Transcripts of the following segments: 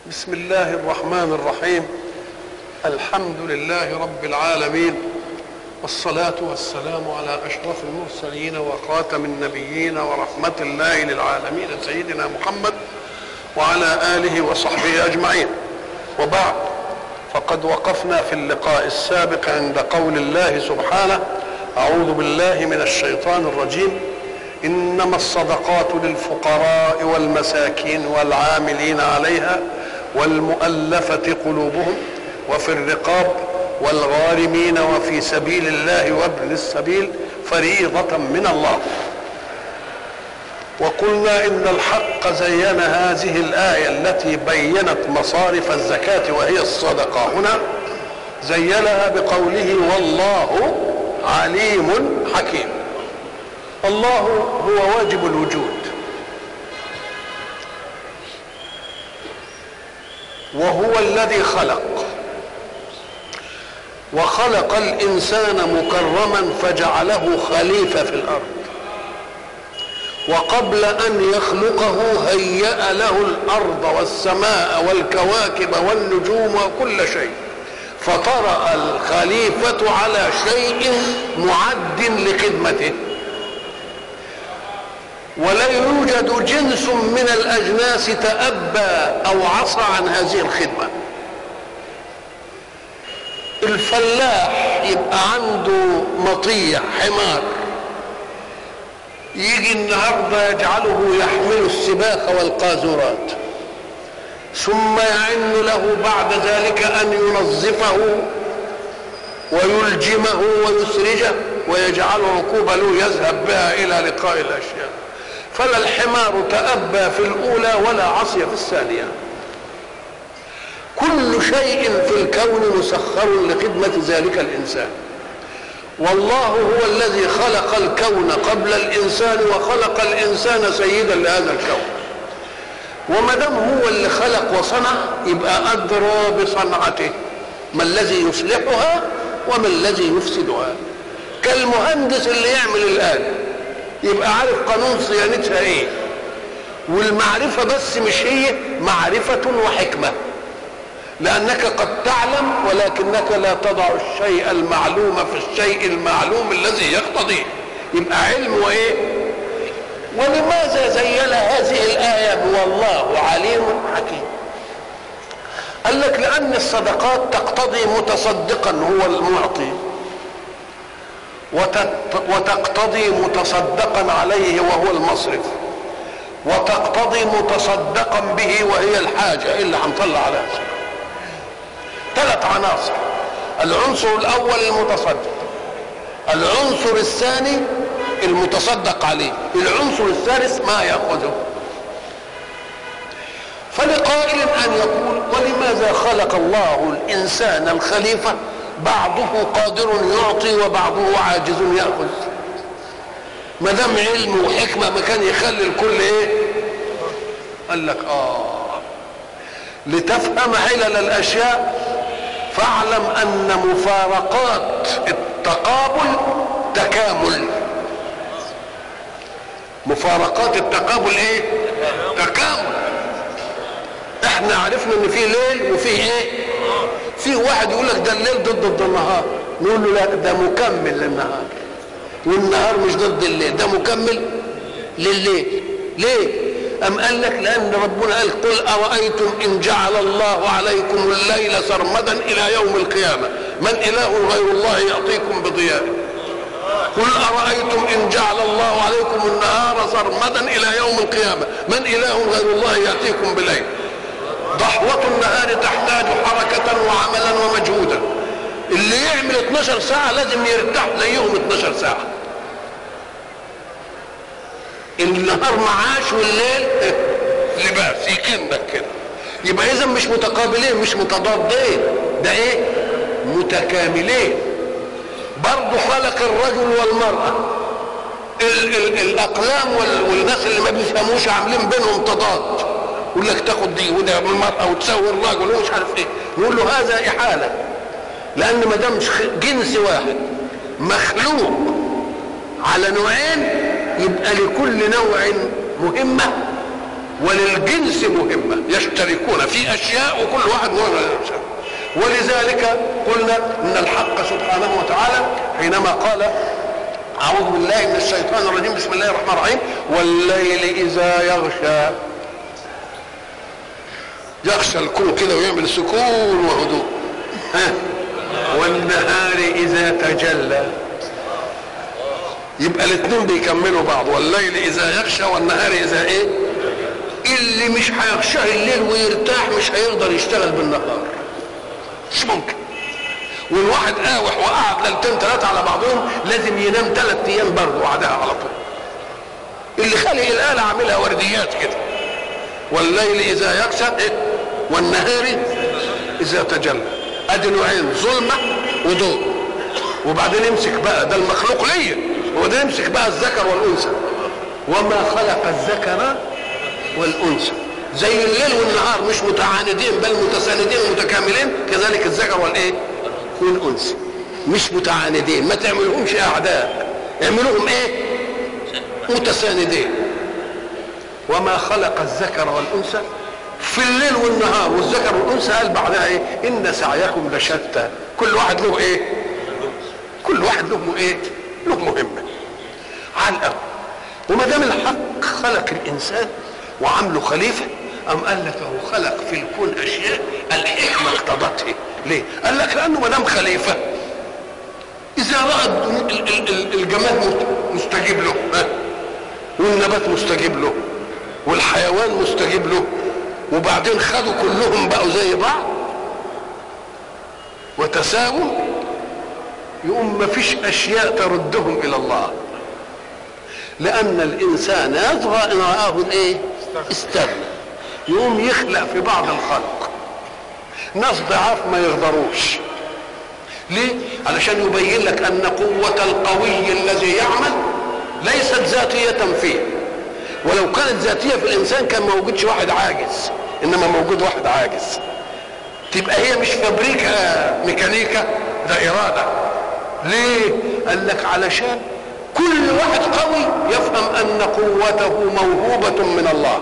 بسم الله الرحمن الرحيم الحمد لله رب العالمين والصلاة والسلام على أشرف المرسلين وخاتم النبيين ورحمة الله للعالمين سيدنا محمد وعلى آله وصحبه أجمعين وبعد فقد وقفنا في اللقاء السابق عند قول الله سبحانه أعوذ بالله من الشيطان الرجيم إنما الصدقات للفقراء والمساكين والعاملين عليها والمؤلفة قلوبهم وفي الرقاب والغارمين وفي سبيل الله وابن السبيل فريضة من الله وقلنا إن الحق زين هذه الآية التي بينت مصارف الزكاة وهي الصدقة هنا زينها بقوله والله عليم حكيم الله هو واجب الوجود وهو الذي خلق وخلق الانسان مكرما فجعله خليفه في الارض وقبل ان يخلقه هيا له الارض والسماء والكواكب والنجوم وكل شيء فطرا الخليفه على شيء معد لخدمته ولا يوجد جنس من الاجناس تابى او عصى عن هذه الخدمه الفلاح يبقى عنده مطيع حمار يجي النهارده يجعله يحمل السباق والقاذورات ثم يعن له بعد ذلك ان ينظفه ويلجمه ويسرجه ويجعل ركوب له يذهب بها الى لقاء الاشياء فلا الحمار تأبى في الأولى ولا عصي في الثانية كل شيء في الكون مسخر لخدمة ذلك الإنسان والله هو الذي خلق الكون قبل الإنسان وخلق الإنسان سيدا لهذا الكون وما دام هو اللي خلق وصنع يبقى أدرى بصنعته ما الذي يصلحها وما الذي يفسدها كالمهندس اللي يعمل الآلة يبقى عارف قانون صيانتها ايه والمعرفة بس مش هي معرفة وحكمة لأنك قد تعلم ولكنك لا تضع الشيء المعلوم في الشيء المعلوم الذي يقتضيه يبقى علم وإيه ولماذا زين هذه الآية والله عليم حكيم قال لك لأن الصدقات تقتضي متصدقا هو المعطي وتقتضي متصدقا عليه وهو المصرف وتقتضي متصدقا به وهي الحاجة اللي هنطلع عليها ثلاث عناصر العنصر الأول المتصدق العنصر الثاني المتصدق عليه العنصر الثالث ما يأخذه فلقائل أن يقول ولماذا خلق الله الإنسان الخليفة بعضه قادر يعطي وبعضه عاجز ياخذ ما دام علم وحكمه ما كان يخلي الكل ايه قال لك اه لتفهم علل الاشياء فاعلم ان مفارقات التقابل تكامل مفارقات التقابل ايه تكامل احنا عرفنا ان في ليل وفي ايه في واحد يقول لك ده الليل ضد النهار نقول له لا ده مكمل للنهار والنهار مش ضد الليل ده مكمل لليل ليه أم قال لك لأن ربنا قال قل أرأيتم إن جعل الله عليكم الليل سرمدا إلى يوم القيامة من إله غير الله يعطيكم بضياء قل أرأيتم إن جعل الله عليكم النهار سرمدا إلى يوم القيامة من إله غير الله يأتيكم بليل ضحوة النهار تحتاج حركة وعملا ومجهودا اللي يعمل 12 ساعة لازم يرتاح زيهم 12 ساعة النهار معاش والليل لباس يكنك كده يبقى اذا مش متقابلين مش متضادين ده ايه متكاملين برضه خلق الرجل والمرأة ال ال الاقلام وال والناس اللي ما بيفهموش عاملين بينهم تضاد يقول لك تاخد دي وده المرأة وتساوي الراجل ومش عارف ايه نقول له هذا إحالة لأن ما دام جنس واحد مخلوق على نوعين يبقى لكل نوع مهمة وللجنس مهمة يشتركون في أشياء وكل واحد مهم ولذلك قلنا ان الحق سبحانه وتعالى حينما قال اعوذ بالله من الشيطان الرجيم بسم الله الرحمن الرحيم والليل اذا يغشى يغشى الكون كده ويعمل سكون وهدوء ها والنهار اذا تجلى يبقى الاثنين بيكملوا بعض والليل اذا يغشى والنهار اذا ايه اللي مش هيغشاه الليل ويرتاح مش هيقدر يشتغل بالنهار مش ممكن والواحد قاوح وقعد ليلتين ثلاثه على بعضهم لازم ينام ثلاث ايام برضه بعدها على طول اللي خلق الاله عاملها ورديات كده والليل اذا يغشى إيه؟ والنهار اذا تجلى ادي نوعين ظلمه وضوء وبعدين يمسك بقى ده المخلوق ليا وبعدين يمسك بقى الذكر والانثى وما خلق الذكر والانثى زي الليل والنهار مش متعاندين بل متساندين ومتكاملين كذلك الذكر والايه والانثى مش متعاندين ما تعملهمش اعداء اعملوهم ايه متساندين وما خلق الذكر والانثى في الليل والنهار والذكر والانثى قال بعدها ايه ان سعيكم لشتى كل واحد له ايه كل واحد له ايه له مهمه على الاول وما دام الحق خلق الانسان وعمله خليفه أم قال لك هو خلق في الكون أشياء الحكمة اقتضته ليه؟ قال لك لأنه ما دام خليفة إذا رأى الجماد مستجيب له والنبات مستجيب له والحيوان مستجيب له وبعدين خدوا كلهم بقوا زي بعض وتساووا يقوم ما فيش أشياء تردهم إلى الله لأن الإنسان يطغى إن رآه الإيه؟ استغنى يقوم يخلق في بعض الخلق ناس ضعاف ما يقدروش ليه علشان يبين لك ان قوة القوي الذي يعمل ليست ذاتية فيه ولو كانت ذاتية في الانسان كان ما وجدش واحد عاجز انما موجود واحد عاجز تبقى هي مش فابريكا ميكانيكا ده ارادة ليه قال لك علشان كل واحد قوي يفهم ان قوته موهوبة من الله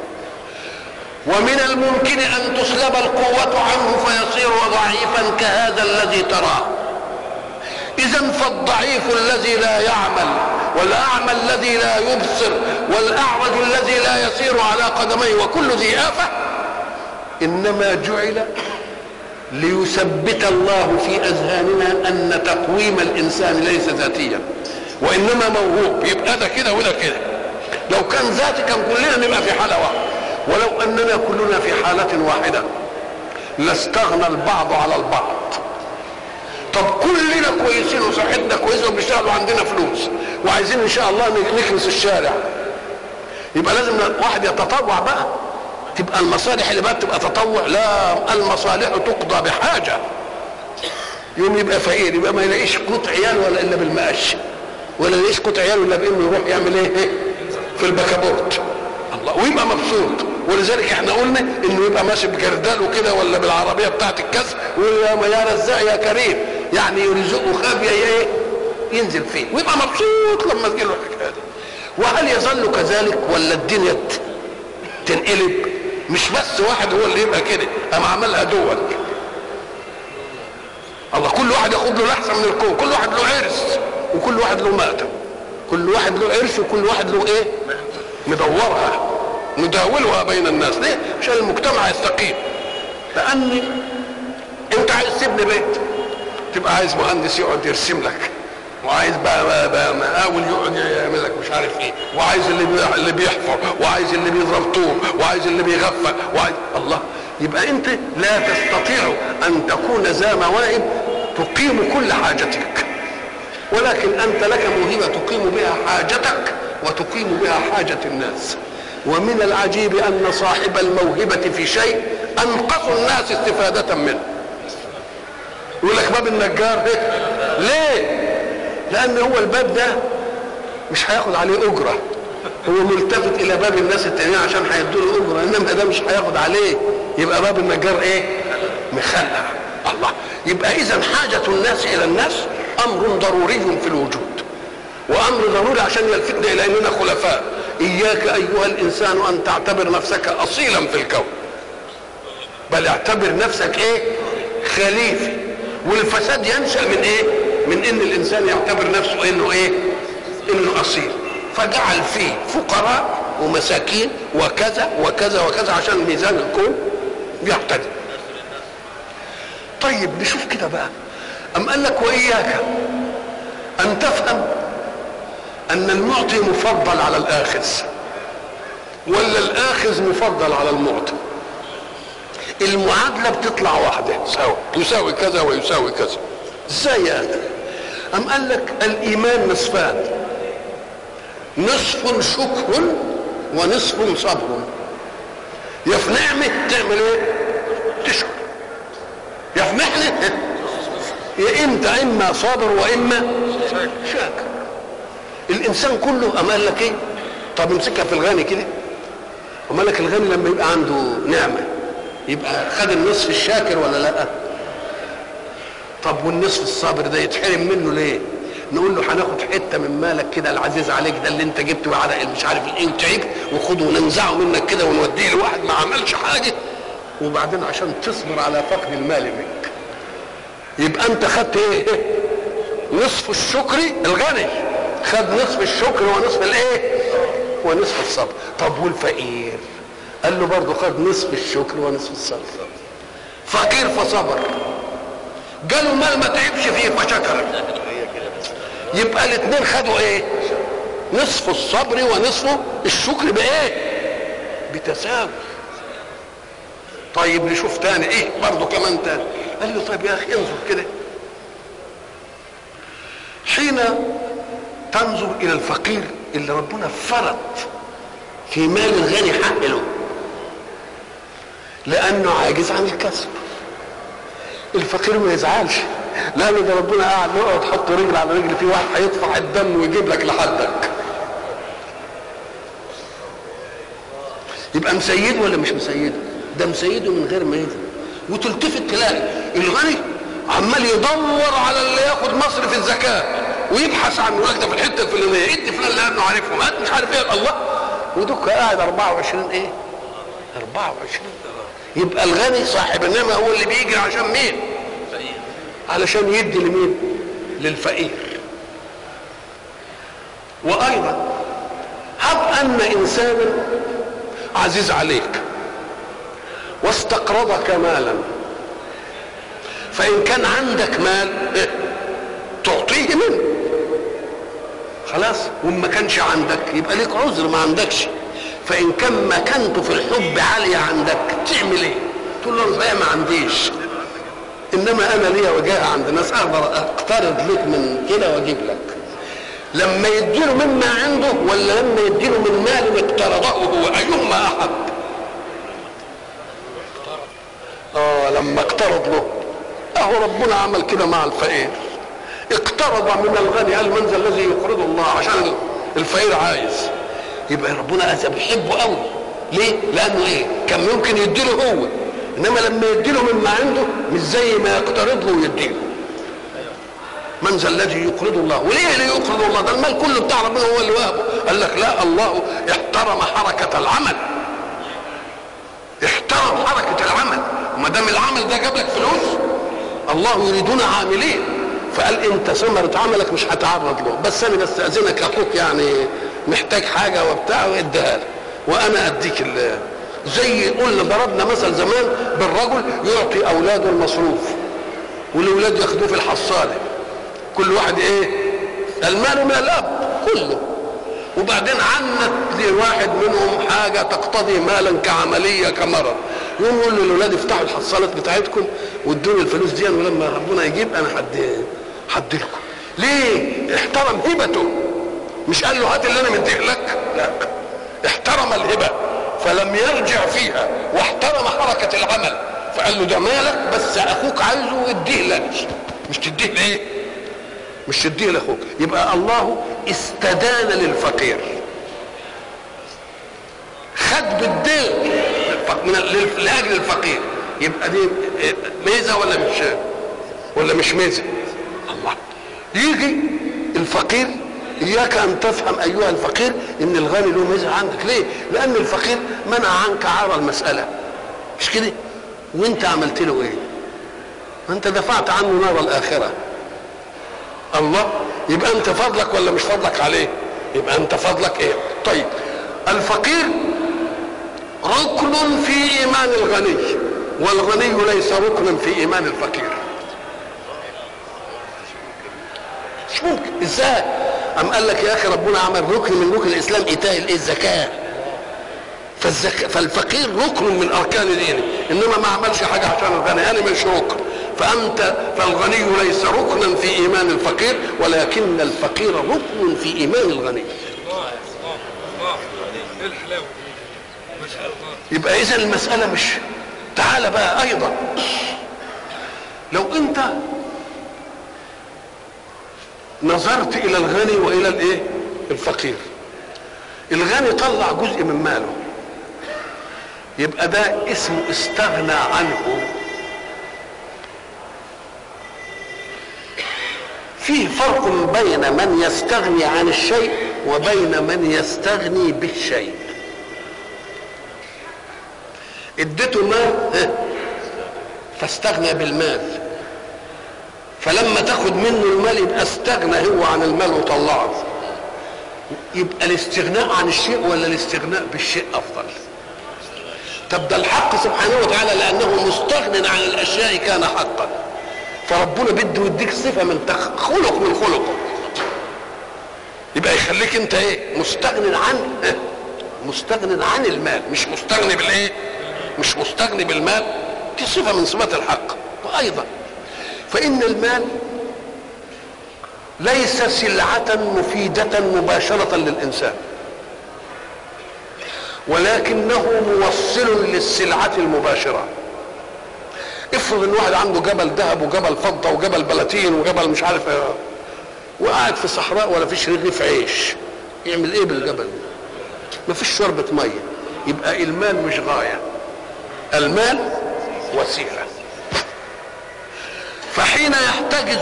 ومن الممكن ان تسلب القوة عنه فيصير ضعيفا كهذا الذي تراه اذا فالضعيف الذي لا يعمل والاعمى الذي لا يبصر والاعرج الذي لا يسير على قدميه وكل ذي آفة انما جعل ليثبت الله في اذهاننا ان تقويم الانسان ليس ذاتيا وانما موهوب يبقى ده كده وده كده لو كان ذاتي كان كلنا نبقى في حاله واحده ولو اننا كلنا في حالة واحدة لاستغنى البعض على البعض طب كلنا كويسين وصحتنا كويسه وبنشتغل وعندنا فلوس وعايزين ان شاء الله نكنس الشارع يبقى لازم واحد يتطوع بقى تبقى المصالح اللي بقى تبقى تطوع لا المصالح تقضى بحاجه يوم يبقى فقير يبقى ما يلاقيش قوت عيال ولا الا بالمقش ولا يلاقيش قوت عيال الا بانه يروح يعمل ايه في البكابورت الله ويبقى مبسوط ولذلك احنا قلنا انه يبقى ماشي بجرداله كده ولا بالعربيه بتاعت الكسر ويا يا رزاق يا كريم يعني يرزقه خابيه ايه ينزل فيه ويبقى مبسوط لما تجي له الحكايه دي وهل يظل كذلك ولا الدنيا تنقلب مش بس واحد هو اللي يبقى كده قام عملها دول الله كل واحد ياخد له الاحسن من الكون كل واحد له عرس وكل واحد له مأتم كل واحد له عرس وكل واحد له ايه مدورها نداولها بين الناس ليه عشان المجتمع يستقيم لان انت عايز تبني بيت تبقى عايز مهندس يقعد يرسم لك وعايز بقى, بقى, بقى مقاول يقعد يعمل لك مش عارف ايه وعايز اللي اللي بيحفر وعايز اللي بيضرب طوب وعايز اللي بيغفى وعايز الله يبقى انت لا تستطيع ان تكون ذا مواهب تقيم كل حاجتك ولكن انت لك موهبه تقيم بها حاجتك وتقيم بها حاجه الناس ومن العجيب ان صاحب الموهبه في شيء انقص الناس استفاده منه يقول لك باب النجار هيك ليه لان هو الباب ده مش هياخد عليه اجره هو ملتفت الى باب الناس التانيين عشان هيدوا له اجره انما ده مش هياخد عليه يبقى باب النجار ايه مخلع الله يبقى اذا حاجه الناس الى الناس امر ضروري في الوجود وامر ضروري عشان يلفتنا الى اننا خلفاء اياك ايها الانسان ان تعتبر نفسك اصيلا في الكون بل اعتبر نفسك ايه خليفه والفساد ينشا من ايه من ان الانسان يعتبر نفسه انه ايه انه اصيل فجعل فيه فقراء ومساكين وكذا وكذا وكذا عشان ميزان الكون يعتدل طيب نشوف كده بقى أم قال لك وإياك أن تفهم أن المعطي مفضل على الآخذ ولا الآخذ مفضل على المعطي المعادلة بتطلع واحدة سوا يساوي كذا ويساوي كذا ازاي يعني أم قال لك الإيمان نصفان نصف شكر ونصف صبر يا في نعمة تعمل ايه تشكر يا في محنة يا انت اما صابر واما شاكر الانسان كله اما قال لك ايه طب امسكها في الغني كده وما لك الغني لما يبقى عنده نعمة يبقى خد النصف الشاكر ولا لا طب والنصف الصابر ده يتحرم منه ليه نقول له هناخد حته من مالك كده العزيز عليك ده اللي انت جبته على مش عارف الايه وتعبت وخده وننزعه منك كده ونوديه لواحد ما عملش حاجه وبعدين عشان تصبر على فقد المال منك يبقى انت خدت ايه نصف الشكر الغني خد نصف الشكر ونصف الايه ونصف الصبر طب والفقير قال له برضه خد نصف الشكر ونصف الصبر فقير فصبر جاله مال ما تعبش فيه فشكر يبقى الاثنين خدوا ايه نصف الصبر ونصف الشكر بايه بتساوي طيب نشوف تاني ايه برضه كمان تاني قال له طيب يا اخي انظر كده حين تنظر الى الفقير اللي ربنا فرض في مال الغني حق له لانه عاجز عن الكسب الفقير ما يزعلش لان ده ربنا قاعد يقعد تحط رجل على رجل في واحد هيدفع الدم ويجيب لك لحدك يبقى مسيده ولا مش مسيده ده مسيده من غير ما يدري وتلتفت تلاقي الغني عمال يدور على اللي ياخد مصرف الزكاه ويبحث عنه يقول ده في الحته الفلانيه ادي فلان اللي ابنه عارفهم هات مش عارف ايه الله ودك قاعد 24 ايه 24 يبقى الغني صاحب النعمه هو اللي بيجي عشان مين علشان يدي لمين للفقير وايضا هب ان انسانا عزيز عليك واستقرضك مالا فان كان عندك مال إيه؟ تعطيه منه خلاص وما كانش عندك يبقى ليك عذر ما عندكش فان كان مكانته في الحب عاليه عندك تعمل ايه تقول له الحقيقه ما عنديش انما انا ليا وجاهه عند الناس اقدر اقترض لك من كده واجيب لك لما يديله مما عنده ولا لما يديله من مال اقترضه هو ايهما احب اه لما اقترض له اهو ربنا عمل كده مع الفقير اقترض من الغني قال من ذا الذي يقرض الله عشان الفقير عايز يبقى ربنا بيحبه قوي ليه لانه ايه كان ممكن يديله هو انما لما يديله مما عنده مش زي ما يقترض له ويديله من ذا الذي يقرض الله وليه اللي يقرض الله ده المال كله بتاع ربنا هو اللي وهبه قال لك لا الله احترم حركة العمل احترم حركة العمل وما دام العمل ده جاب لك فلوس الله يريدون عاملين فقال انت ثمرة عملك مش هتعرض له بس انا بستأذنك اخوك يعني محتاج حاجة وبتاع واديها لك وانا اديك ال زي قلنا ضربنا مثل زمان بالرجل يعطي اولاده المصروف والاولاد ياخدوه في الحصاله كل واحد ايه المال من الاب كله وبعدين عنت لواحد منهم حاجة تقتضي مالا كعملية كمرض يقوم يقول للولاد افتحوا الحصالات بتاعتكم وادوني الفلوس دي ولما ربنا يجيب انا حد حد لكم ليه احترم هبته مش قال له هات اللي انا مديه لك لا احترم الهبه فلم يرجع فيها واحترم حركه العمل فقال له ده مالك بس اخوك عايزه اديه لك مش تديه ليه مش تديه لاخوك يبقى الله استدان للفقير خد بالدين من لاجل الفقير يبقى دي ميزه ولا مش ولا مش ميزه الله يجي الفقير اياك ان تفهم ايها الفقير ان الغني له ميزه عندك ليه لان الفقير منع عنك عار المساله مش كده وانت عملت له ايه انت دفعت عنه نار الاخره الله يبقى انت فضلك ولا مش فضلك عليه يبقى انت فضلك ايه طيب الفقير ركن في ايمان الغني والغني ليس ركنا في ايمان الفقير مش ممكن ازاي ام قال لك يا اخي ربنا عمل ركن من ركن الاسلام ايتاء الايه الزكاه فالزك... فالفقير ركن من اركان دينه انما ما عملش حاجه عشان الغني انا مش ركن فانت فالغني ليس ركنا في ايمان الفقير ولكن الفقير ركن في ايمان الغني الله الله الله ايه الحلاوه دي ما شاء الله يبقى اذا المساله مش تعال بقى ايضا لو انت نظرت الى الغني والى الايه الفقير الغني طلع جزء من ماله يبقى ده اسمه استغنى عنه فيه فرق بين من يستغني عن الشيء وبين من يستغني بالشيء اديته مال ها، فاستغنى بالمال فلما تاخد منه المال يبقى استغنى هو عن المال وطلعه يبقى الاستغناء عن الشيء ولا الاستغناء بالشيء افضل طب ده الحق سبحانه وتعالى لانه مستغن عن الاشياء كان حقا فربنا بده يديك صفه من تخ- خلق من خلقه يبقى يخليك انت ايه مستغن عن إيه؟ مستغن عن المال مش مستغني بالايه مش مستغني بالمال دي صفه من صفات الحق وايضا فان المال ليس سلعة مفيدة مباشرة للإنسان ولكنه موصل للسلعة المباشرة افرض ان واحد عنده جبل ذهب وجبل فضة وجبل بلاتين وجبل مش عارف ايه وقاعد في صحراء ولا فيش رغيف عيش يعمل ايه بالجبل ما فيش شوربة مية يبقى المال مش غاية المال وسيلة فحين يحتجز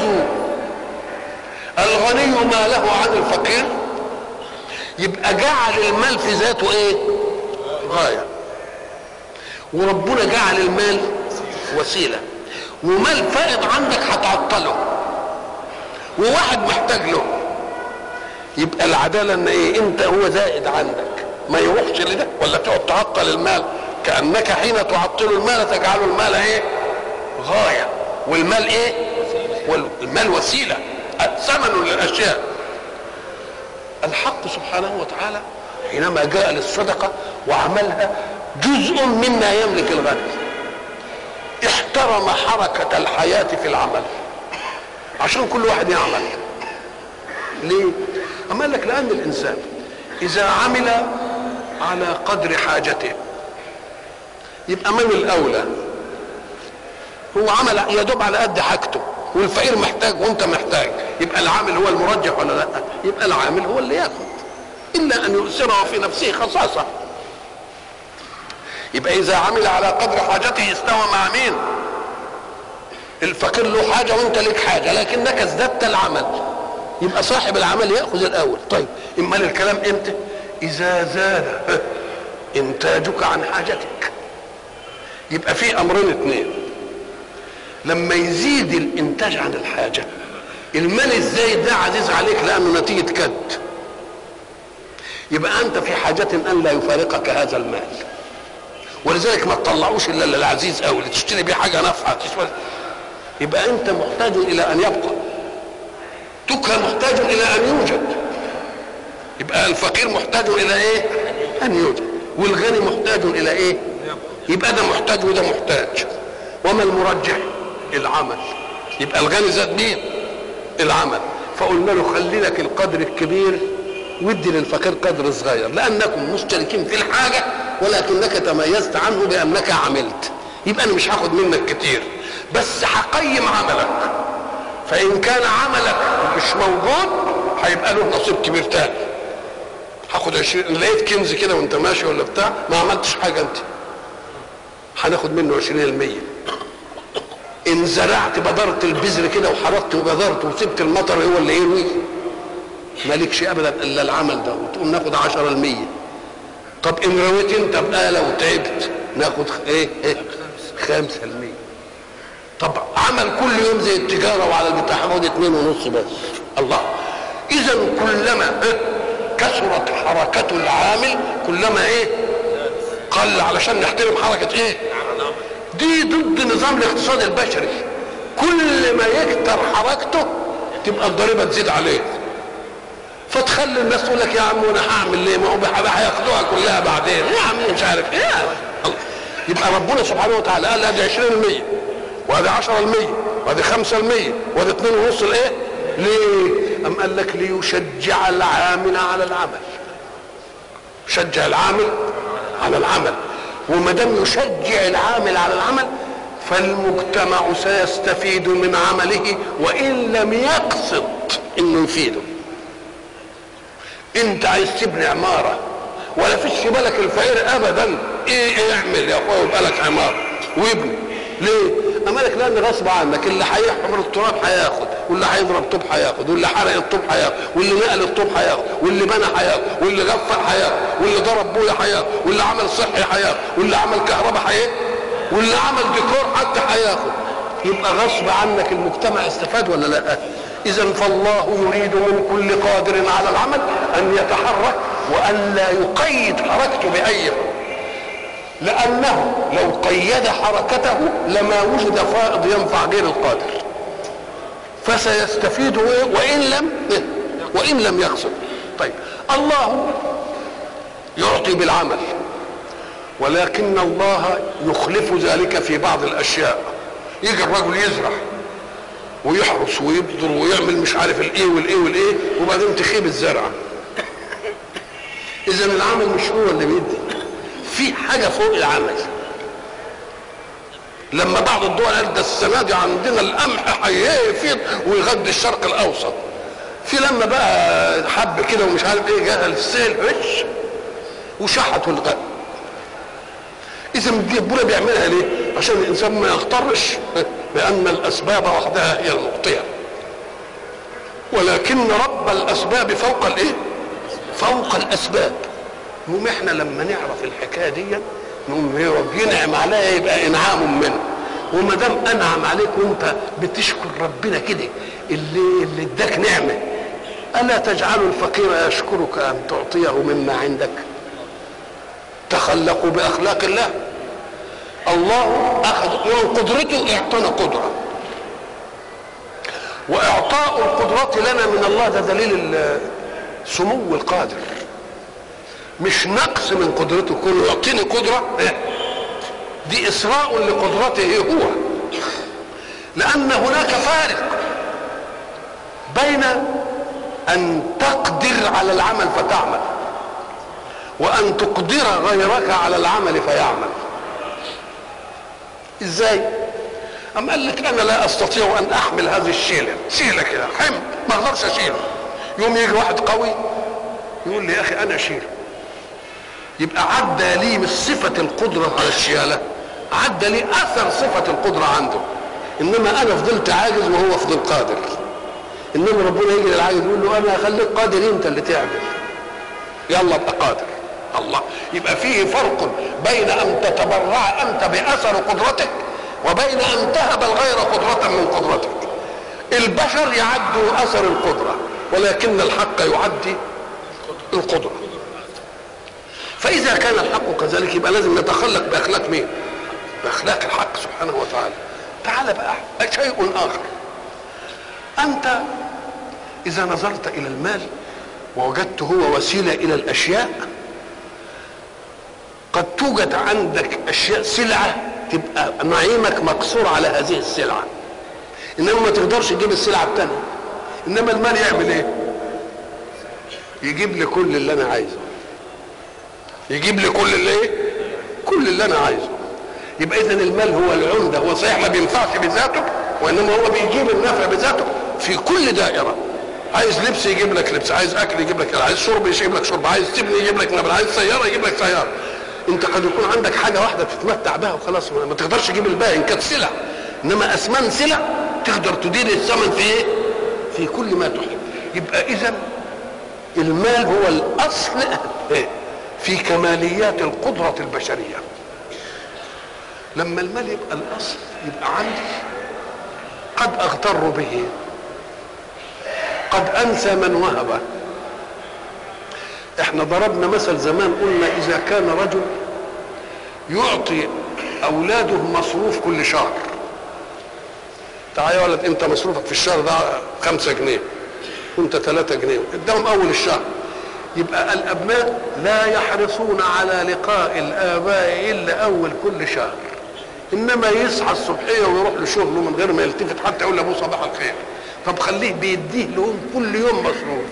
الغني ماله عن الفقير يبقى جعل المال في ذاته ايه غايه وربنا جعل المال وسيله ومال فائض عندك هتعطله وواحد محتاج له يبقى العداله ان ايه انت هو زائد عندك ما يروحش لده ولا تقعد تعطل المال كانك حين تعطل المال تجعل المال ايه غايه والمال ايه والمال وسيله ثمن للاشياء الحق سبحانه وتعالى حينما جاء للصدقه وعملها جزء مما يملك الغني احترم حركه الحياه في العمل عشان كل واحد يعمل ليه اما قال لك لان الانسان اذا عمل على قدر حاجته يبقى من الاولى هو عمل يا دوب على قد حاجته والفقير محتاج وانت محتاج يبقى العامل هو المرجح ولا لا يبقى العامل هو اللي ياخد الا ان يؤثره في نفسه خصاصه يبقى اذا عمل على قدر حاجته استوى مع مين الفقير له حاجه وانت لك حاجه لكنك ازددت العمل يبقى صاحب العمل ياخذ الاول طيب امال الكلام امتى اذا زاد انتاجك عن حاجتك يبقى في امرين اثنين لما يزيد الانتاج عن الحاجه المال الزايد ده عزيز عليك لانه نتيجه كد يبقى انت في حاجه ان لا يفارقك هذا المال ولذلك ما تطلعوش الا للعزيز قوي تشتري بيه حاجه نافعه تسوى يبقى انت محتاج الى ان يبقى تكره محتاج الى ان يوجد يبقى الفقير محتاج الى ايه ان يوجد والغني محتاج الى ايه يبقى ده محتاج وده محتاج وما المرجح العمل يبقى الغني زاد مين العمل فقلنا له خلي لك القدر الكبير وادي للفقير قدر صغير لانكم مشتركين في الحاجه ولكنك تميزت عنه بانك عملت يبقى انا مش هاخد منك كتير بس هقيم عملك فان كان عملك مش موجود هيبقى له نصيب كبير تاني هاخد 20 لقيت كنز كده وانت ماشي ولا بتاع ما عملتش حاجه انت هناخد منه 20% ان زرعت بذرت البذر كده وحرقت وبذرت وسبت المطر هو اللي يروي مالكش ابدا الا العمل ده وتقوم ناخد 10 المية طب ان رويت انت بآلة وتعبت ناخد ايه ايه خمسة المية طب عمل كل يوم زي التجارة وعلى البتاع هاخد اتنين ونص بس الله اذا كلما إيه؟ كثرت حركة العامل كلما ايه قل علشان نحترم حركة ايه دي ضد نظام الاقتصاد البشري كل ما يكتر حركته تبقى الضريبة تزيد عليه فتخلي الناس تقول لك يا عم وانا هعمل ليه ما هو هياخدوها كلها بعدين يا عم مش عارف ايه الله. يبقى ربنا سبحانه وتعالى قال ادي 20% وادي 10% وادي 5% وادي 2.5 الايه؟ ليه؟ أم قال لك ليشجع العامل على العمل شجع العامل على العمل وما دام يشجع العامل على العمل فالمجتمع سيستفيد من عمله وان لم يقصد انه يفيده انت عايز تبني عماره ولا فيش في بالك الفقير ابدا ايه اعمل يا اخويا ويبقى لك عماره وابني ليه؟ اما لك لان غصب عنك اللي هيحمر التراب هياخد واللي هيضرب طوب هياخد واللي حرق الطوب هياخد واللي نقل الطوب هياخد واللي بنى هياخد واللي غفر هياخد واللي ضرب بويا هياخد واللي عمل صحي هياخد واللي عمل كهرباء هياخد واللي عمل ديكور حتى هياخد يبقى غصب عنك المجتمع استفاد ولا لا؟ اذا فالله يريد من كل قادر على العمل ان يتحرك وان لا يقيد حركته باي لانه لو قيد حركته لما وجد فائض ينفع غير القادر فسيستفيد وان لم وان لم يقصد طيب الله يعطي بالعمل ولكن الله يخلف ذلك في بعض الاشياء يجي الرجل يزرع ويحرس ويبذر ويعمل مش عارف الايه والايه والايه وبعدين تخيب الزرعه اذا العمل مش هو اللي بيدي في حاجه فوق العمل لما بعض الدول قالت ده السنه دي عندنا القمح هيفيض ويغذي الشرق الاوسط في لما بقى حب كده ومش عارف ايه جاء السيل هش وشحت والغد اذا دي ربنا بيعملها ليه؟ عشان الانسان ما يغترش بان الاسباب وحدها هي المعطيه ولكن رب الاسباب فوق الايه؟ فوق الاسباب نقوم احنا لما نعرف الحكايه دي نقوم رب ينعم عليا يبقى انعام منه وما دام انعم عليك وانت بتشكر ربنا كده اللي اللي اداك نعمه الا تجعل الفقير يشكرك ان تعطيه مما عندك تخلقوا باخلاق الله الله اخذ من قدرته اعطانا قدره واعطاء القدرات لنا من الله ده دليل سمو القادر مش نقص من قدرته كله يعطيني قدره دي اسراء لقدرته هو لان هناك فارق بين ان تقدر على العمل فتعمل وان تقدر غيرك على العمل فيعمل ازاي ام قال لك انا لا استطيع ان احمل هذه الشيله شيله كده حمل ما اقدرش اشيله يوم يجي واحد قوي يقول لي يا اخي انا اشيله يبقى عدى لي مش صفه القدره على الشياله عدى لي اثر صفه القدره عنده انما انا فضلت عاجز وهو فضل قادر انما ربنا يجي للعاجز يقول له انا هخليك قادر انت اللي تعمل يلا ابقى قادر الله يبقى فيه فرق بين ان تتبرع انت باثر قدرتك وبين ان تهب الغير قدرة من قدرتك البشر يعدوا اثر القدرة ولكن الحق يعدي القدرة فاذا كان الحق كذلك يبقى لازم نتخلق باخلاق مين باخلاق الحق سبحانه وتعالى تعال بقى شيء اخر انت اذا نظرت الى المال ووجدت هو وسيله الى الاشياء قد توجد عندك اشياء سلعه تبقى نعيمك مقصور على هذه السلعه انما ما تقدرش تجيب السلعه الثانيه انما المال يعمل ايه يجيب لي كل اللي انا عايزه يجيب لي كل اللي ايه كل اللي انا عايزه يبقى اذا المال هو العمده هو صحيح ما بينفعش بذاته وانما هو بيجيب النفع بذاته في كل دائره عايز لبس يجيب لك لبس عايز اكل يجيب لك عايز شرب يجيب لك شرب عايز تبني يجيب لك نبل عايز سياره يجيب لك سياره انت قد يكون عندك حاجه واحده تتمتع بها وخلاص ما تقدرش تجيب الباقي ان كانت سلع انما اثمان سلع تقدر تدير الثمن في ايه في كل ما تحب يبقى اذا المال هو الاصل في كماليات القدره البشريه لما المال يبقى الاصل يبقى عندي قد اغتر به قد انسى من وهبه احنا ضربنا مثل زمان قلنا اذا كان رجل يعطي اولاده مصروف كل شهر تعال يا ولد انت مصروفك في الشهر ده خمسة جنيه وانت ثلاثة جنيه اداهم اول الشهر يبقى الابناء لا يحرصون على لقاء الاباء الا اول كل شهر انما يصحى الصبحيه ويروح لشغله من غير ما يلتفت حتى يقول لابوه صباح الخير طب خليه بيديه لهم كل يوم مصروف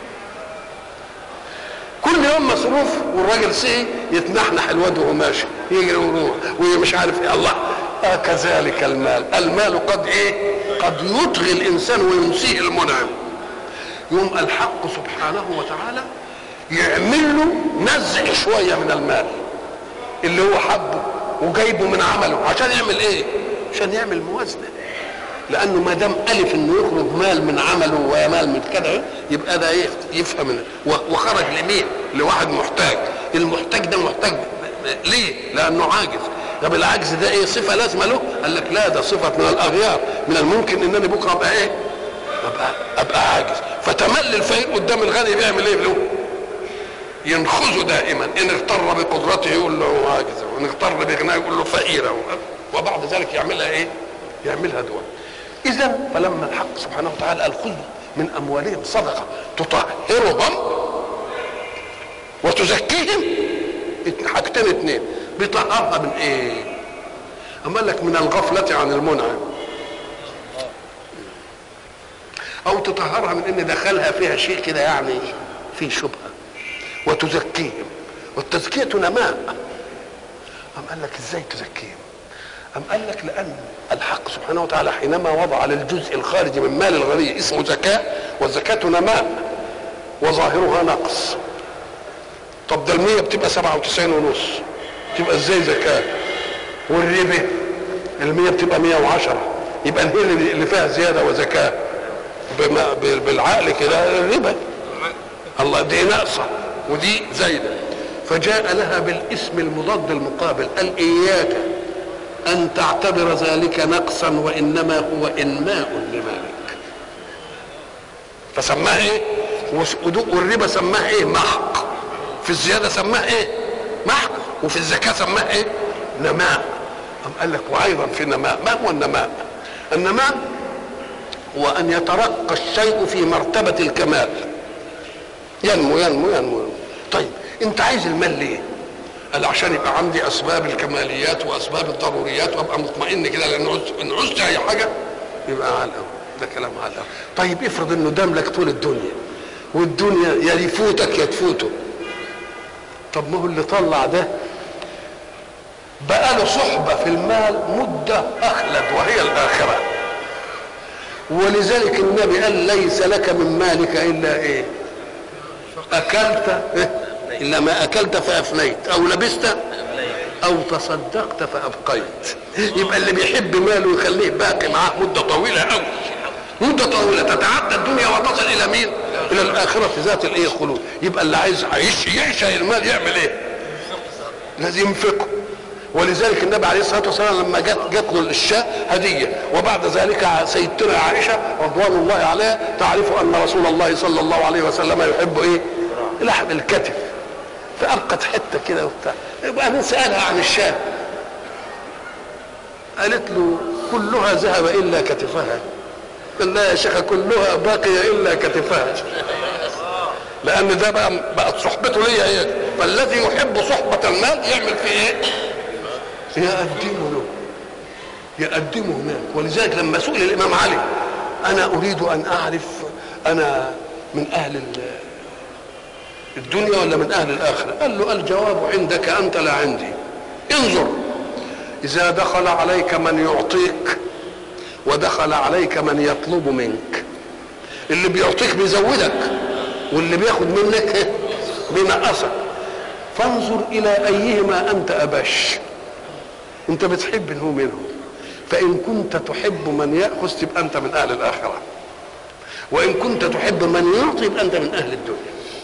كل يوم مصروف والراجل سي يتنحنح الواد وهو ماشي يجري ويروح ومش عارف ايه الله آه كذلك المال المال قد ايه قد يطغي الانسان وينسيه المنعم يوم الحق سبحانه وتعالى يعمل له نزع شويه من المال اللي هو حبه وجايبه من عمله عشان يعمل ايه عشان يعمل موازنه لانه ما دام الف انه يخرج مال من عمله ومال من كده يبقى ده يفهم وخرج لمين لواحد محتاج المحتاج ده محتاج ليه لانه عاجز طب العجز ده ايه صفه لازمه له قال لك لا ده صفه من الاغيار من الممكن انني بكره ابقى ايه ابقى ابقى عاجز فتملي الفقير قدام الغني بيعمل ايه له ينخذه دائما ان اغتر بقدرته يقول له عاجز وان اغتر بغناه يقول له فقير وبعد ذلك يعملها ايه يعملها دول اذا فلما الحق سبحانه وتعالى قال خذ من اموالهم صدقه تطهرهم وتزكيهم حاجتين اتنين بيطهرها من ايه اما لك من الغفله عن المنعم او تطهرها من ان دخلها فيها شيء كده يعني فيه شبهه وتزكيهم والتزكيه نماء أم قال لك ازاي تزكيهم أم قال لك لأن الحق سبحانه وتعالى حينما وضع للجزء الخارجي من مال الغني اسمه زكاة والزكاة نماء وظاهرها نقص طب ده المية بتبقى سبعة وتسعين ونص تبقى ازاي زكاة والربا المية بتبقى مية وعشرة يبقى هي اللي فيها زيادة وزكاة بالعقل كده الربا الله دي ناقصة ودي زايدة فجاء لها بالاسم المضاد المقابل قال إياك أن تعتبر ذلك نقصا وإنما هو إنماء لمالك فسماه إيه والربا سماه إيه محق في الزيادة سماه إيه محق وفي الزكاة سماه إيه نماء أم قال لك وأيضا في نماء ما هو النماء النماء هو أن يترقى الشيء في مرتبة الكمال ينمو ينمو ينمو طيب أنت عايز المال ليه قال عشان يبقى عندي اسباب الكماليات واسباب الضروريات وابقى مطمئن كده لان عزت ان عزت اي حاجه يبقى على الأول. ده كلام على الأول. طيب افرض انه دام لك طول الدنيا والدنيا يا يفوتك يا تفوته طب ما هو اللي طلع ده بقى له صحبه في المال مده اخلد وهي الاخره ولذلك النبي قال ليس لك من مالك الا ايه اكلت الا ما اكلت فافنيت او لبست او تصدقت فابقيت يبقى اللي بيحب ماله يخليه باقي معاه مده طويله قوي مده طويله تتعدى الدنيا وتصل الى مين الى الاخره ذات الايه الخلود يبقى اللي عايز يعيش يعشى المال يعمل ايه لازم ينفقه ولذلك النبي عليه الصلاه والسلام لما جت جت له الشاة هديه وبعد ذلك سيدتنا عائشه رضوان الله عليها تعرف ان رسول الله صلى الله عليه وسلم يحب ايه؟ لحم الكتف فأبقت حتة كده وبتاع يبقى أنا سألها عن الشاة قالت له كلها ذهب إلا كتفها قال لا يا شيخة كلها باقية إلا كتفها لأن ده بقى بقت صحبته ليا هي فالذي يحب صحبة المال يعمل فيه إيه؟ يقدمه له يقدمه هناك ولذلك لما سئل الإمام علي أنا أريد أن أعرف أنا من أهل الدنيا ولا من اهل الاخره قال له الجواب عندك انت لا عندي انظر اذا دخل عليك من يعطيك ودخل عليك من يطلب منك اللي بيعطيك بيزودك واللي بياخد منك بينقصك فانظر الى ايهما انت ابش انت بتحب انه منهم فان كنت تحب من ياخذ تبقى انت من اهل الاخره وان كنت تحب من يعطي يبقى انت من اهل الدنيا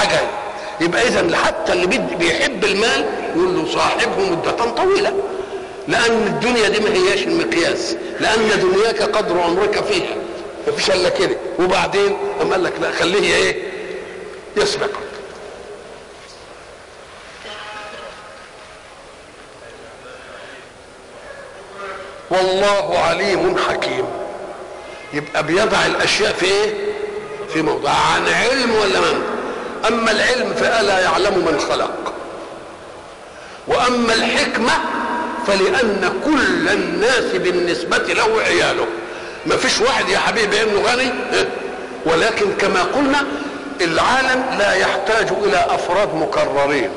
جايه يبقى اذا حتى اللي بيد- بيحب المال يقول له صاحبه مده طويله لان الدنيا دي ما هياش المقياس لان دنياك قدر عمرك فيها مفيش الا كده وبعدين قام قال لك لا خليه ايه يسبقك والله عليم حكيم يبقى بيضع الاشياء في ايه في موضع عن علم ولا من اما العلم فالا يعلم من خلق واما الحكمه فلان كل الناس بالنسبه له عياله ما فيش واحد يا حبيبي انه غني إيه؟ ولكن كما قلنا العالم لا يحتاج الى افراد مكررين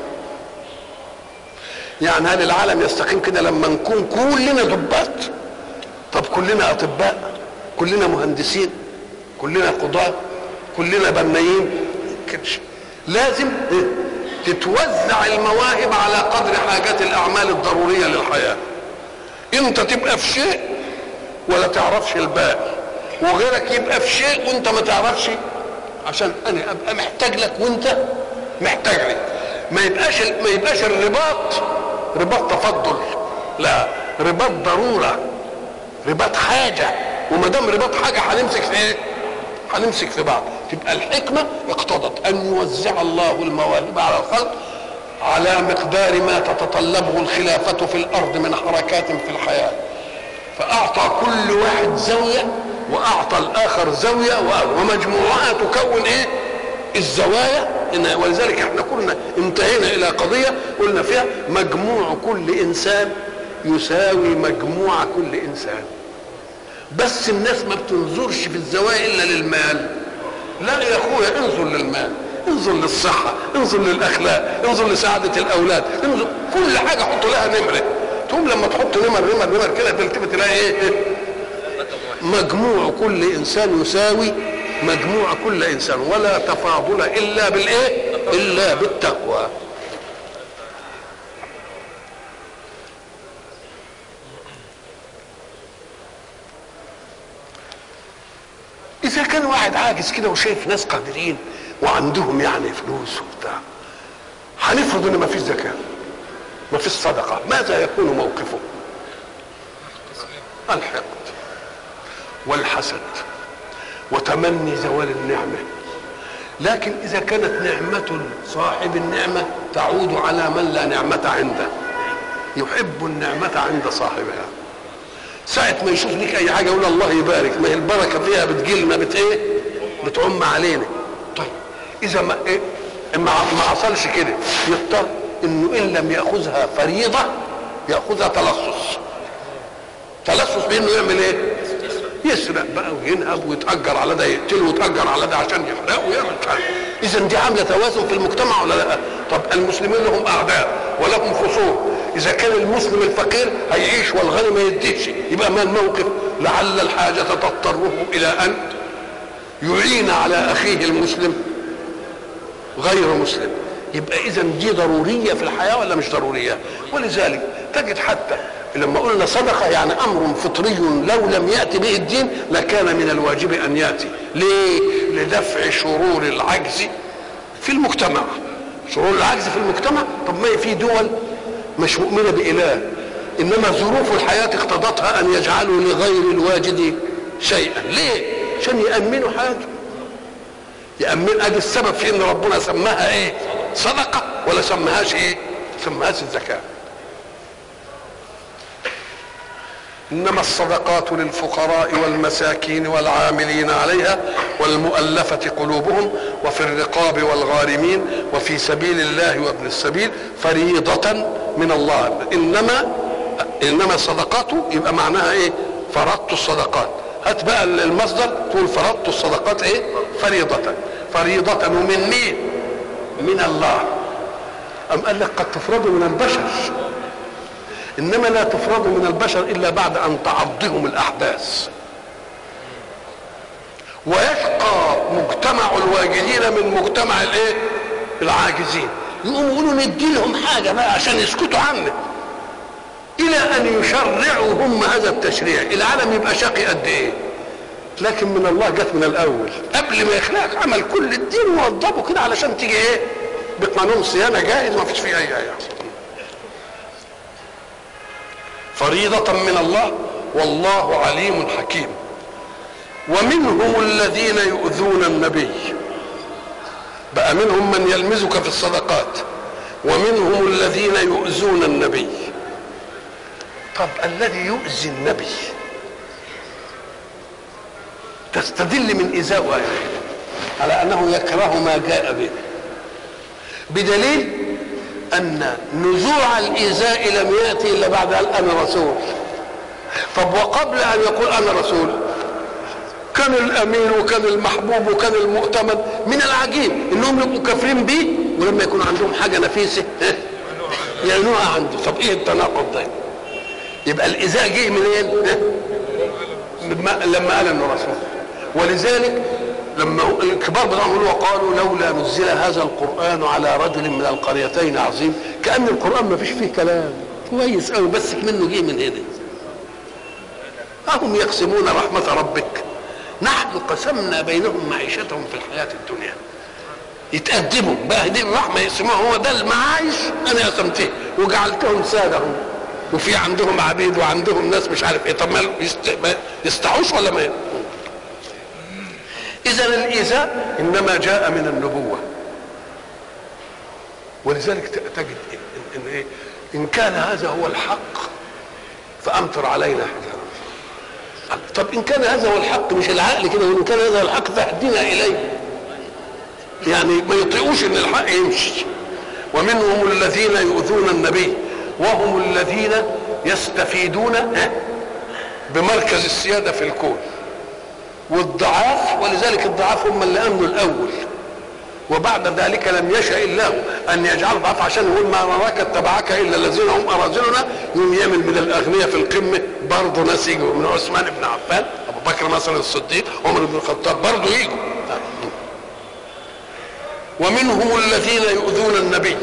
يعني هل العالم يستقيم كده لما نكون كلنا ضباط طب كلنا اطباء كلنا مهندسين كلنا قضاة كلنا بنايين كدش لازم إيه؟ تتوزع المواهب على قدر حاجات الاعمال الضروريه للحياه انت تبقى في شيء ولا تعرفش الباقي وغيرك يبقى في شيء وانت ما تعرفش عشان انا ابقى محتاج لك وانت محتاج لي ما يبقاش ما يبقاش الرباط رباط تفضل لا رباط ضروره رباط حاجه وما دام رباط حاجه هنمسك في ايه؟ هنمسك في بعض تبقى الحكمه اقتضت ان يوزع الله المواهب على الخلق على مقدار ما تتطلبه الخلافه في الارض من حركات في الحياه فاعطى كل واحد زاويه واعطى الاخر زاويه ومجموعها تكون ايه الزوايا إن ولذلك احنا كنا انتهينا الى قضيه قلنا فيها مجموع كل انسان يساوي مجموع كل انسان بس الناس ما بتنظرش في الزوايا الا للمال لا يا اخويا انظر للمال انظر للصحة انظر للأخلاق انظر لسعادة الأولاد انظر كل حاجة حط لها نمرة تقوم لما تحط نمر نمر نمر كده تلتفت تلاقي ايه مجموع كل إنسان يساوي مجموع كل إنسان ولا تفاضل إلا بالإيه إلا بالتقوى إذا كان واحد عاجز كده وشايف ناس قادرين وعندهم يعني فلوس وبتاع هنفرض ان ما فيش زكاه ما فيش صدقه ماذا يكون موقفه الحقد والحسد وتمني زوال النعمه لكن اذا كانت نعمه صاحب النعمه تعود على من لا نعمه عنده يحب النعمه عند صاحبها ساعة ما يشوف لك أي حاجة يقول الله يبارك ما هي البركة فيها بتجيلنا بت إيه؟ بتعم علينا. طيب إذا ما إيه؟ ما ما حصلش كده يضطر إنه إن لم يأخذها فريضة يأخذها تلصص. تلصص بإنه يعمل إيه؟ يسرق بقى وينهب ويتأجر على ده يقتله ويتأجر على ده عشان يحرقه ويعمل مش عارف. إذا دي عاملة توازن في المجتمع ولا لا؟ طب المسلمين لهم أعداء ولهم خصوم اذا كان المسلم الفقير هيعيش والغني ما يديش يبقى ما الموقف لعل الحاجه تضطره الى ان يعين على اخيه المسلم غير مسلم يبقى اذا دي ضروريه في الحياه ولا مش ضروريه ولذلك تجد حتى لما قلنا صدقه يعني امر فطري لو لم ياتي به الدين لكان من الواجب ان ياتي ليه لدفع شرور العجز في المجتمع شرور العجز في المجتمع طب ما في دول مش مؤمنة بإله إنما ظروف الحياة اقتضتها أن يجعلوا لغير الواجد شيئا ليه؟ عشان يأمنوا حاجة يأمن أدي السبب في إن ربنا سماها إيه؟ صدقة ولا سماهاش إيه؟ سماهاش الزكاة إنما الصدقات للفقراء والمساكين والعاملين عليها والمؤلفة قلوبهم وفي الرقاب والغارمين وفي سبيل الله وابن السبيل فريضة من الله إنما إنما الصدقات يبقى معناها إيه؟ فرضت الصدقات هات بقى المصدر تقول فرضت الصدقات إيه؟ فريضة فريضة ومن مين؟ من الله أم قال لك قد تفرض من البشر انما لا تفرض من البشر الا بعد ان تعضهم الاحداث ويشقى مجتمع الواجدين من مجتمع الايه العاجزين يقوموا يقولوا ندي لهم حاجه بقى عشان يسكتوا عنه الى ان يشرعوا هم هذا التشريع العالم يبقى شقي قد ايه لكن من الله جت من الاول قبل ما يخلقك عمل كل الدين ووضبه كده علشان تيجي ايه بقانون صيانه جاهز ما فيش فيه اي ايه فريضة من الله والله عليم حكيم ومنهم الذين يؤذون النبي بقى منهم من يلمزك في الصدقات ومنهم الذين يؤذون النبي طب الذي يؤذي النبي تستدل من إزاء على أنه يكره ما جاء به بدليل أن نزوع الإيذاء لم يأتي إلا بعد أن أنا رسول طب وقبل أن يقول أنا رسول كان الأمين وكان المحبوب وكان المؤتمن من العجيب إنهم يبقوا كافرين بيه ولما يكون عندهم حاجة نفيسة يعينوها عنده طب إيه التناقض ده يبقى الإيذاء جه منين لما قال إنه رسول ولذلك لما الكبار بتاعهم وقالوا لولا نزل هذا القران على رجل من القريتين عظيم كان القران ما فيش فيه كلام كويس قوي بس منه جه من هنا اهم يقسمون رحمه ربك نحن قسمنا بينهم معيشتهم في الحياه الدنيا يتقدموا بقى دي الرحمه يقسموها هو ده المعايش انا قسمته وجعلتهم سادهم وفي عندهم عبيد وعندهم ناس مش عارف ايه طب ما يستحوش ولا ما اذا الايذاء انما جاء من النبوه ولذلك تجد إن, إن, إيه؟ ان كان هذا هو الحق فامطر علينا حجاره طب ان كان هذا هو الحق مش العقل كده وان كان هذا هو الحق فاهدنا اليه يعني ما يطيقوش ان الحق يمشي ومنهم الذين يؤذون النبي وهم الذين يستفيدون بمركز السياده في الكون والضعاف ولذلك الضعاف هم اللي امنوا الاول وبعد ذلك لم يشاء الله ان يجعل ضعف عشان يقول ما نراك اتبعك الا الذين هم اراذلنا يوم يعمل من الاغنياء في القمه برضه ناس يجوا من عثمان بن عفان ابو بكر مثلا الصديق عمر بن الخطاب برضه يجوا ومنهم الذين يؤذون النبي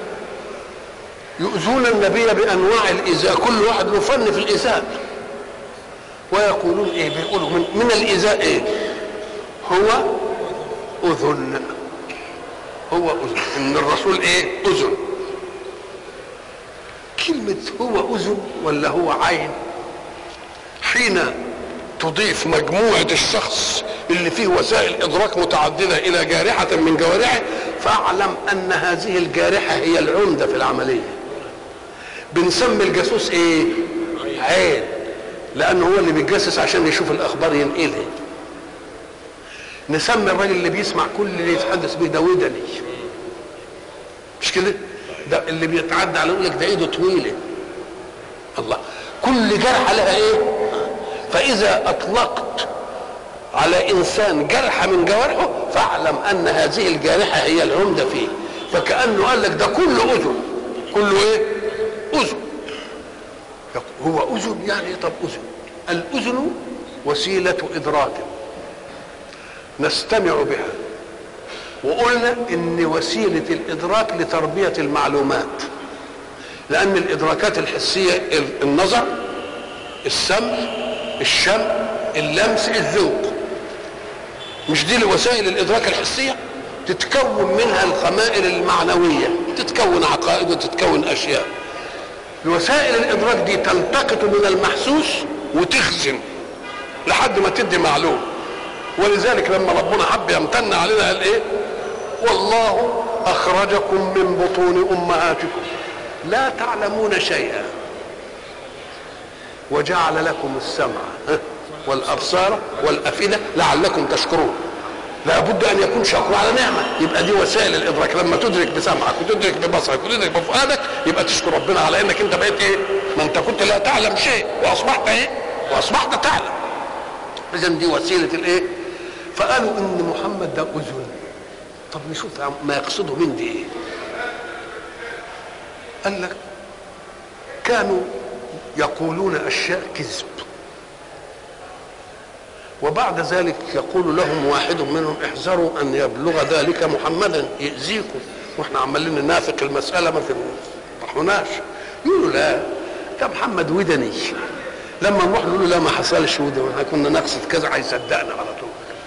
يؤذون النبي بانواع الايذاء كل واحد له فن في الايذاء ويقولون ايه بيقولوا من, من الايذاء ايه هو اذن هو اذن ان الرسول ايه اذن كلمة هو اذن ولا هو عين حين تضيف مجموعة الشخص اللي فيه وسائل ادراك متعددة الى جارحة من جوارحه فاعلم ان هذه الجارحة هي العمدة في العملية بنسمي الجاسوس ايه عين لانه هو اللي بيتجسس عشان يشوف الاخبار ينقلها نسمي الراجل اللي بيسمع كل اللي يتحدث به ده ودني مش كده ده اللي بيتعدى على يقول لك ده ايده طويله الله كل جرحه لها ايه فاذا اطلقت على انسان جرح من جوارحه فاعلم ان هذه الجارحه هي العمده فيه فكانه قال لك ده كله اذن كله ايه اذن هو اذن يعني طب اذن الاذن وسيله ادراك نستمع بها وقلنا ان وسيله الادراك لتربيه المعلومات لان الادراكات الحسيه النظر السمع الشم اللمس الذوق مش دي وسائل الادراك الحسيه تتكون منها الخمائل المعنويه تتكون عقائد وتتكون اشياء وسائل الادراك دي تلتقط من المحسوس وتخزن لحد ما تدي معلوم ولذلك لما ربنا حب يمتن علينا قال ايه والله اخرجكم من بطون امهاتكم لا تعلمون شيئا وجعل لكم السمع والابصار والافئده لعلكم تشكرون لابد ان يكون شكر على نعمه يبقى دي وسائل الادراك لما تدرك بسمعك وتدرك ببصرك وتدرك بفؤادك يبقى تشكر ربنا على انك انت بقيت ايه ما انت كنت لا تعلم شيء واصبحت ايه واصبحت تعلم اذا دي وسيله الايه فقالوا ان محمد ده اذن طب نشوف ما يقصده من دي ايه قال لك كانوا يقولون اشياء كذب وبعد ذلك يقول لهم واحد منهم احذروا ان يبلغ ذلك محمدا يأذيكم واحنا عمالين ننافق المسألة ما تفرحوناش يقولوا لا ده محمد ودني لما نروح نقول له لا ما حصلش وده واحنا كنا نقصد كذا هيصدقنا على طول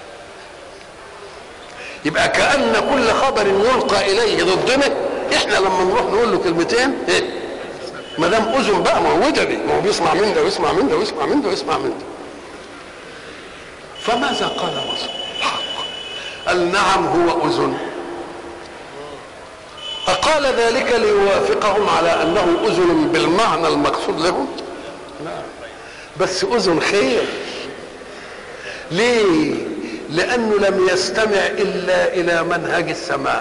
يبقى كأن كل خبر يلقى إليه ضدنا احنا لما نروح نقول له كلمتين ايه ما دام اذن بقى ما هو ودني ما هو بيسمع من ده ويسمع من ده ويسمع من ده ويسمع من ده فماذا قال الرسول الحق قال نعم هو اذن أقال ذلك ليوافقهم على أنه أذن بالمعنى المقصود لهم لا بس أذن خير ليه لأنه لم يستمع إلا إلى منهج السماء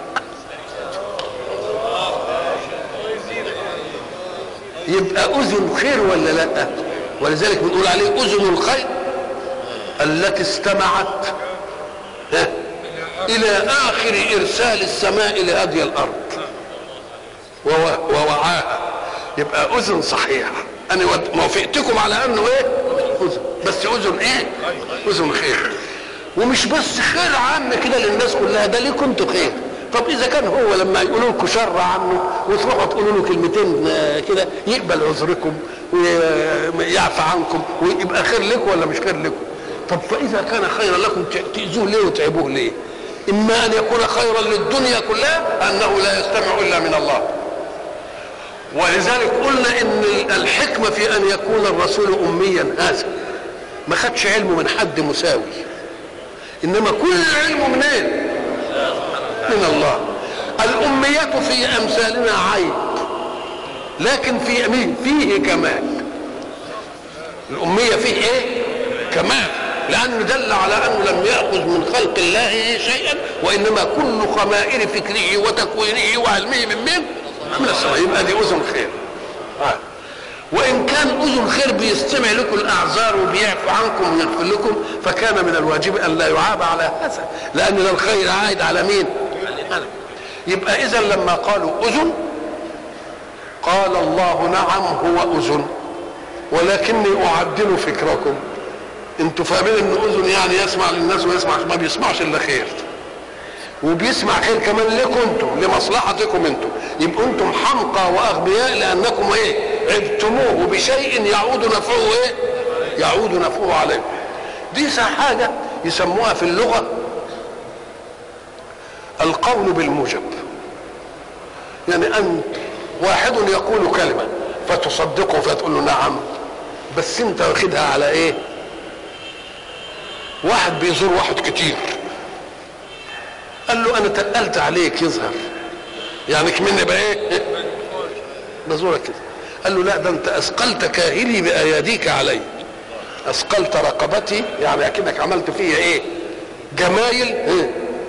يبقى أذن خير ولا لا ولذلك بنقول عليه أذن الخير التي استمعت ها إلى آخر إرسال السماء لهدي الأرض وو- ووعاها يبقى أذن صحيحة أنا ود- موافقتكم على أنه إيه أذن بس أذن إيه أذن خير ومش بس خير عام كده للناس كلها ده ليه كنتوا خير طب اذا كان هو لما يقولوا لكم شر عنه وتروحوا تقولوا له كلمتين آه، كده يقبل عذركم ويعفى عنكم ويبقى خير لكم ولا مش خير لكم طب فاذا كان خيرا لكم ت- تاذوه ليه وتعبوه ليه اما ان يكون خيرا للدنيا كلها انه لا يستمع الا من الله ولذلك قلنا ان الحكمه في ان يكون الرسول اميا هذا ما خدش علمه من حد مساوي انما كل علمه منين من الله الأمية في أمثالنا عيب لكن في مين فيه كمال الأمية فيه إيه كمال لأنه دل على أنه لم يأخذ من خلق الله شيئا وإنما كل خمائر فكره وتكوينه وعلمه من مين من السماء يبقى دي أذن خير آه. وإن كان أذن خير بيستمع لكم الأعذار وبيعفو عنكم ويغفر لكم فكان من الواجب أن لا يعاب على هذا لأن ده الخير عائد على مين؟ يبقى إذا لما قالوا أذن قال الله نعم هو أذن ولكني أعدل فكركم انتوا فاهمين ان اذن يعني يسمع للناس ويسمع ما بيسمعش الا خير وبيسمع خير كمان لكم انتم لمصلحتكم انتم يبقوا انتم حمقى واغبياء لانكم ايه عبتموه بشيء يعود نفعه ايه يعود نفعه عليكم دي حاجه يسموها في اللغه القول بالموجب يعني انت واحد يقول كلمه فتصدقه فتقول له نعم بس انت واخدها على ايه واحد بيزور واحد كتير قال له انا تقلت عليك يظهر يعني كمني بقى ايه بزورك كده قال له لا ده انت اثقلت كاهلي باياديك علي اثقلت رقبتي يعني اكنك عملت فيا ايه جمايل إيه؟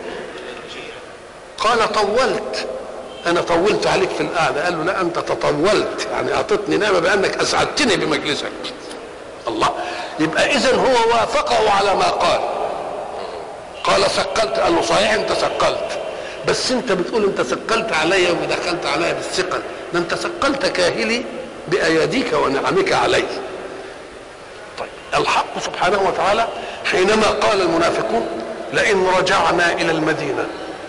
قال طولت انا طولت عليك في القعده قال له لا انت تطولت يعني اعطتني نعمه بانك اسعدتني بمجلسك الله يبقى اذا هو وافقه على ما قال قال ثقلت قال له صحيح انت ثقلت بس انت بتقول انت ثقلت علي ودخلت علي بالثقل ده انت ثقلت كاهلي باياديك ونعمك علي طيب الحق سبحانه وتعالى حينما قال المنافقون لئن رجعنا الى المدينه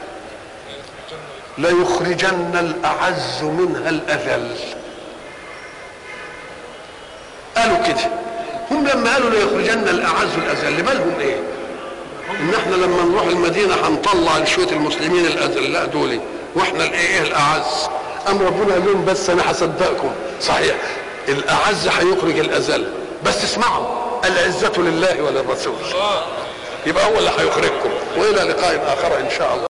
ليخرجن الاعز منها الاذل قالوا كده هم لما قالوا ليخرجن الاعز الاذل بالهم ايه ان احنا لما نروح المدينه هنطلع لشويه المسلمين الاذلاء دول واحنا الايه الاعز ام ربنا قال لهم بس انا هصدقكم صحيح الاعز هيخرج الاذل بس اسمعوا العزه لله وللرسول يبقى هو اللي هيخرجكم والى لقاء اخر ان شاء الله